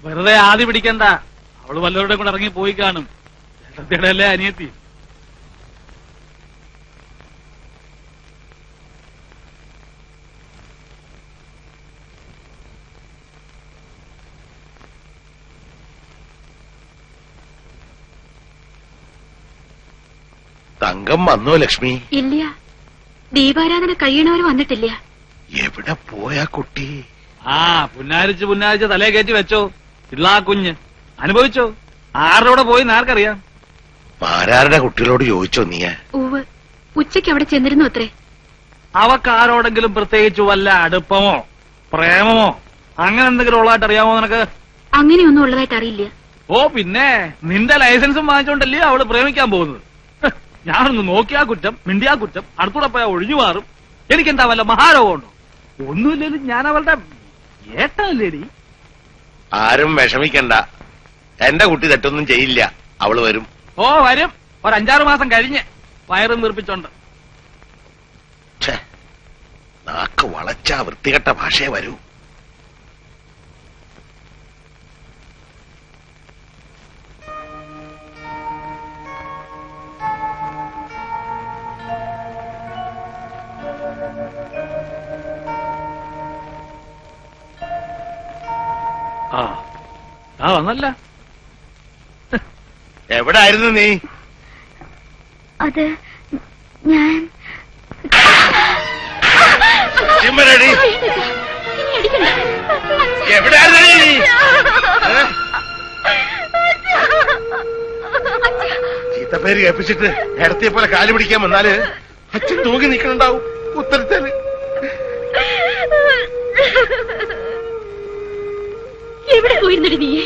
വെറുതെ ആദ്യ പിടിക്കണ്ട അവള് വല്ലവരുടെ കൂടെ ഇറങ്ങി പോയി കാണും ചേട്ടത്തിയുടെ അല്ലേ അനിയത്തി തങ്കം വന്നോ ലക്ഷ്മി ഇല്ല ദീപാരാധന കഴിയണവർ വന്നിട്ടില്ല എവിടെ പോയാ കുട്ടി ആ പുന്നാരിച്ച് പുന്നാരിച്ച് തലേ കയറ്റി വെച്ചോ പിള്ളാ കുഞ്ഞ് അനുഭവിച്ചോ ആരുടെ കൂടെ പോയി ആർക്കറിയാം ആരാരുടെ കുട്ടികളോട് ചോദിച്ചോ നീ ഉവ് ഉച്ചയ്ക്ക് അവിടെ ചെന്നിരുന്നു അത്രേ അവക്ക് ആരോടെങ്കിലും പ്രത്യേകിച്ച് വല്ല അടുപ്പമോ പ്രേമമോ അങ്ങനെ എന്തെങ്കിലും ഉള്ളതായിട്ട് അറിയാമോ നിനക്ക് അങ്ങനെയൊന്നും ഉള്ളതായിട്ട് അറിയില്ല ഓ പിന്നെ നിന്റെ ലൈസൻസും വാങ്ങിച്ചോണ്ടല്ലേ അവള് പ്രേമിക്കാൻ പോകുന്നത് ഹ്, ഞാനൊന്ന് നോക്കിയാ കുറ്റം മിണ്ടിയാ കുറ്റം അടുത്തൂടെ പോയാ ഒഴിഞ്ഞു മാറും എനിക്കെന്താ വല്ല മഹാരോഗമുണ്ടോ ഒന്നുമില്ലേലും ഞാൻ അവളുടെ ഏട്ടനല്ലേടി ആരും വിഷമിക്കണ്ട എന്റെ കുട്ടി തെറ്റൊന്നും ചെയ്യില്ല അവള് വരും ഓ വരും ഒരു അഞ്ചാറ് മാസം കഴിഞ്ഞ് വയറും വീർപ്പിച്ചോണ്ട് ഛെ, നാക്ക് വളച്ച വൃത്തികെട്ട ഭാഷയെ വരൂ ആ ആ വന്നല്ല എവിടായിരുന്നു നീ അത് ഞാൻ ചിമ്മരടി എവിടായിരുന്നു നീ ഏ? ചീത്തപ്പേര് കേൾപ്പിച്ചിട്ട് ഇടത്തെ പോലെ കാല് പിടിക്കാൻ വന്നാല് അച്ഛൻ തൂങ്ങി നിൽക്കണുണ്ടാവും ഉത്തരത്തേല് എവിടെ പോയിരുന്നടി നീ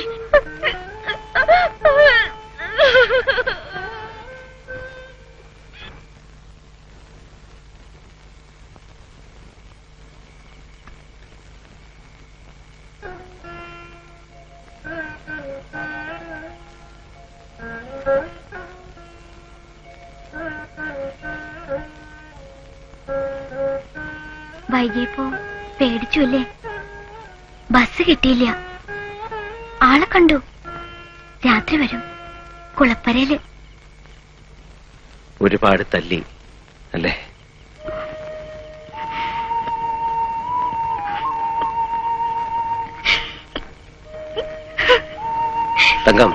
വൈകിയപ്പോ പേടിച്ചു അല്ലേ ബസ് കിട്ടിയില്ല ആളെ കണ്ടു രാത്രി വരും കുളപ്പരയില് ഒരുപാട് തല്ലി അല്ലേ തങ്കം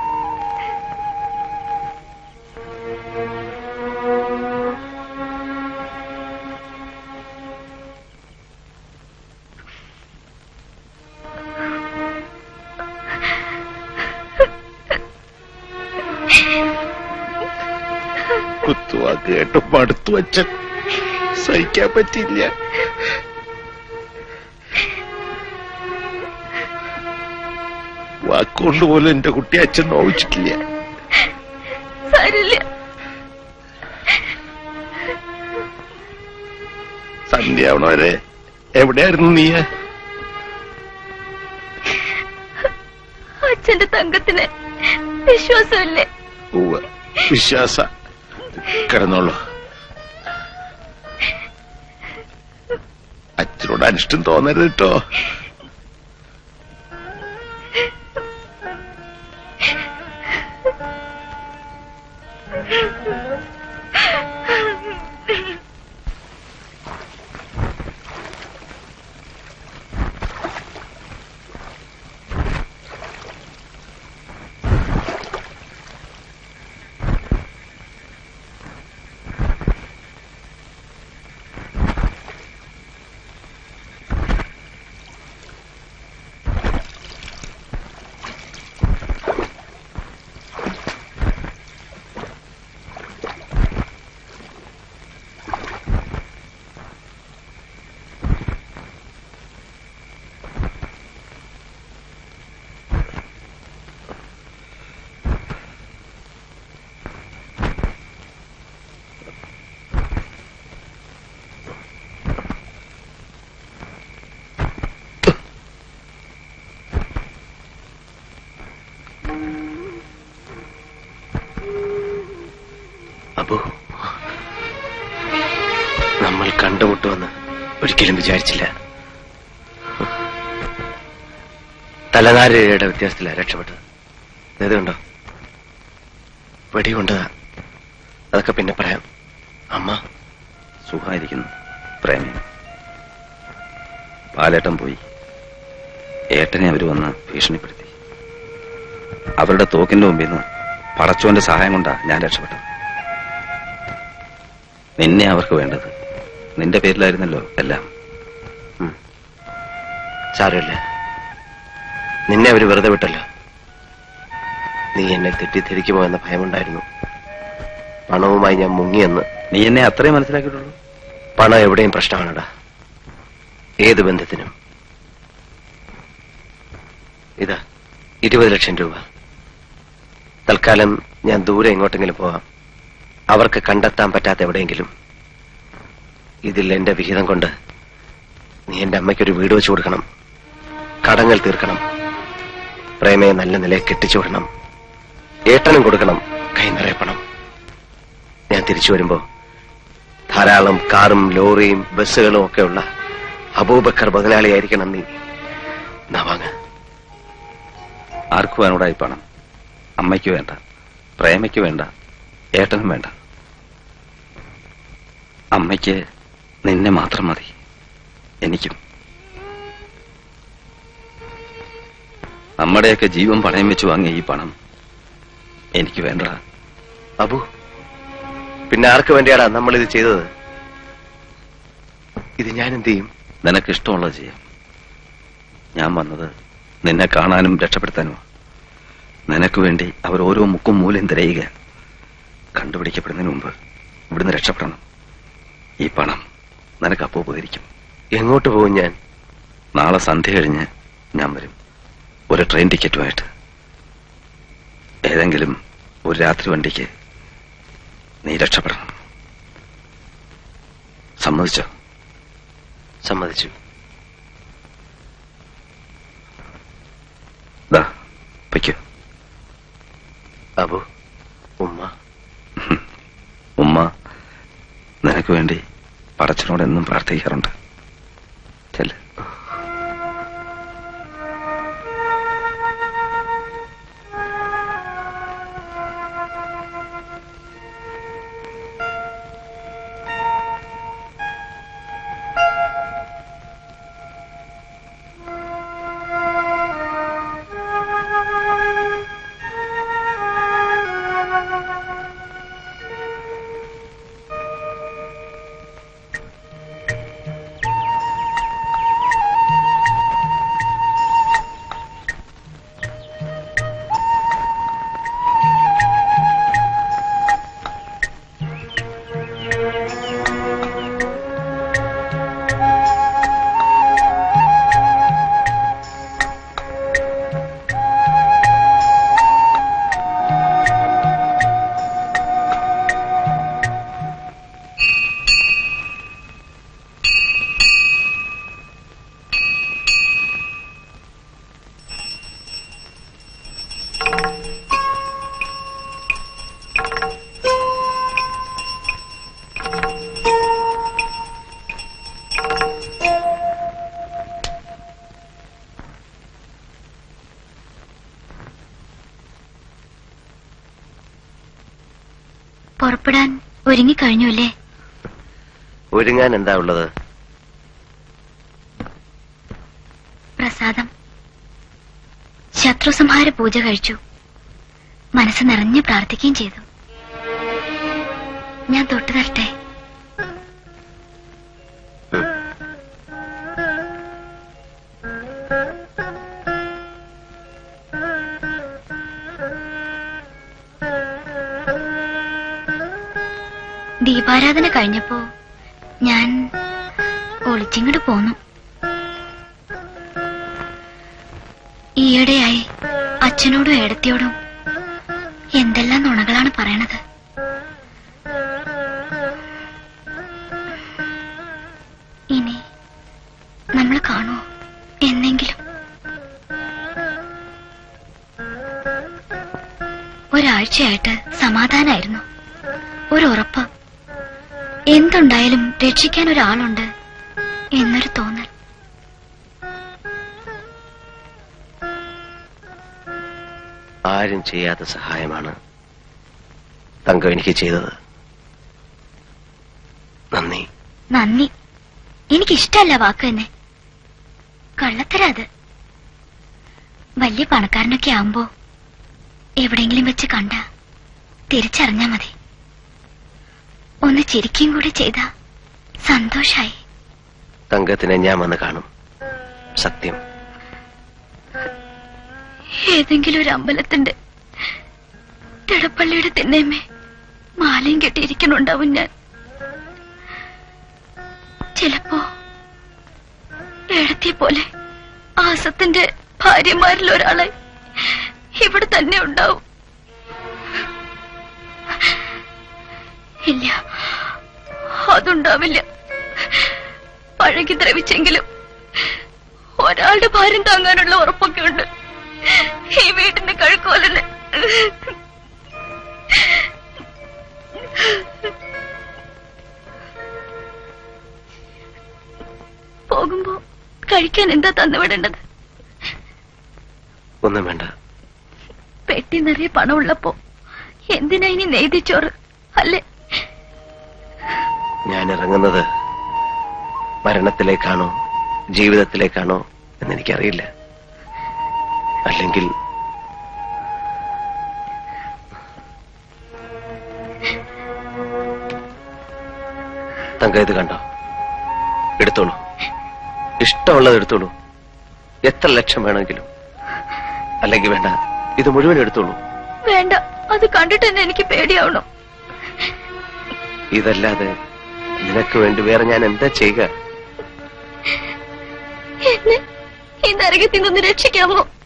കുത്തുവാക്ക് കേട്ട് മടുത്തു അച്ഛൻ സഹിക്കാൻ പറ്റില്ല വാക്കുകൊണ്ട് പോലും എന്റെ കുട്ടി അച്ഛൻ നോവിച്ചിട്ടില്ല സാരില്ല സന്ധ്യാവണവരെ എവിടെയായിരുന്നു നീ അച്ഛന്റെ തങ്കത്തിന് വിശ്വാസമില്ലേ ഉവ്വ് വിശ്വാസ കിടന്നോളൂ അച്ഛനോട് അനിഷ്ടം തോന്നരുത് കേട്ടോ അപ്പോ നമ്മൾ കണ്ടുമുട്ടുമെന്ന് ഒരിക്കലും വിചാരിച്ചില്ല തലനാരിഴയുടെ വ്യത്യാസത്തിലാണ് രക്ഷപ്പെട്ടത് ഇത് കണ്ടോ വെടികൊണ്ടതാ അതൊക്കെ പിന്നെ പറയാം അമ്മ സുഖമായിരിക്കുന്നു പ്രേമി പാലേട്ടൻ പോയി ഏട്ടനെ അവർ വന്ന് ഭീഷണിപ്പെടുത്തി അവരുടെ തോക്കിന്റെ മുമ്പിൽ നിന്ന് പടച്ചോന്റെ സഹായം കൊണ്ടാ ഞാൻ രക്ഷപ്പെട്ടത് നിന്നെ അവർക്ക് വേണ്ടത് നിന്റെ പേരിലായിരുന്നല്ലോ എല്ലാം സാരമില്ല നിന്നെ അവര് വെറുതെ വിട്ടല്ലോ നീ എന്നെ തെറ്റിദ്ധരിക്കുമോ എന്ന ഭയമുണ്ടായിരുന്നു പണവുമായി ഞാൻ മുങ്ങിയെന്ന് നീ എന്നെ അത്രയും മനസ്സിലാക്കിയിട്ടുള്ളൂ പണം എവിടെയും പ്രശ്നമാണടാ ഏത് ബന്ധത്തിനും ഇതാ ഇരുപത് ലക്ഷം രൂപ തൽക്കാലം ഞാൻ ദൂരെ എങ്ങോട്ടെങ്കിലും പോവാം അവർക്ക് കണ്ടെത്താൻ പറ്റാത്ത എവിടെയെങ്കിലും ഇതിൽ എന്റെ വിഹിതം കൊണ്ട് നീ എന്റെ അമ്മയ്ക്കൊരു വീട് വെച്ചു കൊടുക്കണം കടങ്ങൾ തീർക്കണം പ്രേമയെ നല്ല നിലയിൽ കെട്ടിച്ചു വിടണം ഏട്ടനും കൊടുക്കണം കൈ നിറയെ പണം ഞാൻ തിരിച്ചു വരുമ്പോ ധാരാളം കാറും ലോറിയും ബസ്സുകളും ഒക്കെ ഉള്ള അബൂബക്കർ മുതലാളിയായിരിക്കണം നീ എന്നാ വാങ്ങ ആർക്കും അതിനോടായി പണം അമ്മയ്ക്ക് വേണ്ട പ്രേമയ്ക്ക് വേണ്ട ഏട്ടനും വേണ്ട അമ്മയ്ക്ക് നിന്നെ മാത്രം മതി എനിക്കും നമ്മുടെയൊക്കെ ജീവൻ പണയം വെച്ച് വാങ്ങിയ ഈ പണം എനിക്ക് വേണ്ടടാ അബു പിന്നെ ആർക്ക് വേണ്ടിയാടാ നമ്മൾ ഇത് ചെയ്തത് ഇത് ഞാൻ എന്ത് ചെയ്യും നിനക്ക് ഇഷ്ടമുള്ളത് ചെയ്യാം ഞാൻ വന്നത് നിന്നെ കാണാനും രക്ഷപ്പെടുത്താനുമാണ് നിനക്ക് വേണ്ടി അവർ ഓരോ മുക്കും മൂലയും തിരയുക കണ്ടുപിടിക്കപ്പെടുന്നതിന് മുമ്പ് ഇവിടുന്ന് രക്ഷപ്പെടണം ഈ പണം നിനക്ക് അപ്പോൾ ഉപകരിക്കും എങ്ങോട്ട് പോകും ഞാൻ നാളെ സന്ധ്യ കഴിഞ്ഞ് ഞാൻ വരും ഒരു ട്രെയിൻ ടിക്കറ്റുമായിട്ട് ഏതെങ്കിലും ഒരു രാത്രി വണ്ടിക്ക് നീ രക്ഷപ്പെടണം സമ്മതിച്ചോ സമ്മതിച്ചു ദാ പൊയ്ക്കോ അബു ഉമ്മ ഉമ്മ നിനക്ക് വേണ്ടി പടച്ചനോട് എന്നും പ്രാർത്ഥിക്കാറുണ്ട് ചെല്ല് പുറപ്പെടാൻ ഒരുങ്ങിക്കഴിഞ്ഞു അല്ലേ ഒരുങ്ങാൻ എന്താ ഉള്ളത് പ്രസാദം ശത്രുസംഹാര പൂജ കഴിച്ചു മനസ്സ് നിറഞ്ഞു പ്രാർത്ഥിക്കുകയും ചെയ്തു ഞാൻ തൊട്ടു തരട്ടെ ദീപാരാധന കഴിഞ്ഞപ്പോ ഞാൻ ഒളിച്ചിങ്ങോട്ട് പോന്നു ഈയിടെയായി അച്ഛനോടും ഏടത്തിയോടും എന്തെല്ലാം നുണകളാണ് പറയണത് ഇനി നമ്മൾ കാണുമോ എന്നെങ്കിലും ഒരാഴ്ചയായിട്ട് സമാധാനായിരുന്നു ഒരു ഉറപ്പ് എന്തുണ്ടായാലും രക്ഷിക്കാൻ ഒരാളുണ്ട് എന്നൊരു തോന്നൽ ആരും ചെയ്യാത്ത സഹായമാണ് തങ്കം എനിക്ക് ചെയ്തത് നന്ദി നന്ദി എനിക്കിഷ്ടല്ല വാക്ക് തന്നെ കള്ളത്തരാ അത് വലിയ പണക്കാരനൊക്കെ ആവുമ്പോ എവിടെയെങ്കിലും വെച്ച് കണ്ട തിരിച്ചറിഞ്ഞാ മതി ഒന്ന് ചിരിക്കുകയും കൂടി ചെയ്ത സന്തോഷായി തങ്കത്തിനെ ഞാൻ വന്ന് കാണും സത്യം ഏതെങ്കിലും ഒരു അമ്പലത്തിന്റെ തിടപ്പള്ളിയുടെ തിന്നേമേ മാലയും കെട്ടിയിരിക്കണുണ്ടാവും ഞാൻ ചിലപ്പോ എഴുത്തിയ പോലെ ആസത്തിന്റെ ഭാര്യമാരിൽ ഒരാളെ ഇവിടെ തന്നെ ഉണ്ടാവും ഇല്ല അതുണ്ടാവില്ല പഴകി ദ്രവിച്ചെങ്കിലും ഒരാളുടെ ഭാരം താങ്ങാനുള്ള ഉറപ്പൊക്കെ ഉണ്ട് ഈ വീടിന്റെ കഴുക്കോലന് പോകുമ്പോ കഴിക്കാൻ എന്താ തന്നുവിടേണ്ടത് ഒന്നും വേണ്ട പെട്ടി നിറയെ പണം ഉള്ളപ്പോ എന്തിനാ ഇനി നെയ്തിച്ചോറ് അല്ലേ ഞാൻ ഇറങ്ങുന്നത് മരണത്തിലേക്കാണോ ജീവിതത്തിലേക്കാണോ എന്നെനിക്കറിയില്ല അല്ലെങ്കിൽ തങ്ക ഇത് കണ്ടോ എടുത്തോളൂ ഇഷ്ടമുള്ളത് എടുത്തോളൂ എത്ര ലക്ഷം വേണമെങ്കിലും അല്ലെങ്കിൽ വേണ്ട ഇത് മുഴുവൻ എടുത്തോളൂ വേണ്ട അത് കണ്ടിട്ട് തന്നെ എനിക്ക് പേടിയാവണം ഇതല്ലാതെ നിനക്ക് വേണ്ടി വേറെ ഞാൻ എന്താ ചെയ്യുക എന്നെ ഈ നരകത്തിൽ നിന്ന് രക്ഷിക്കാമോ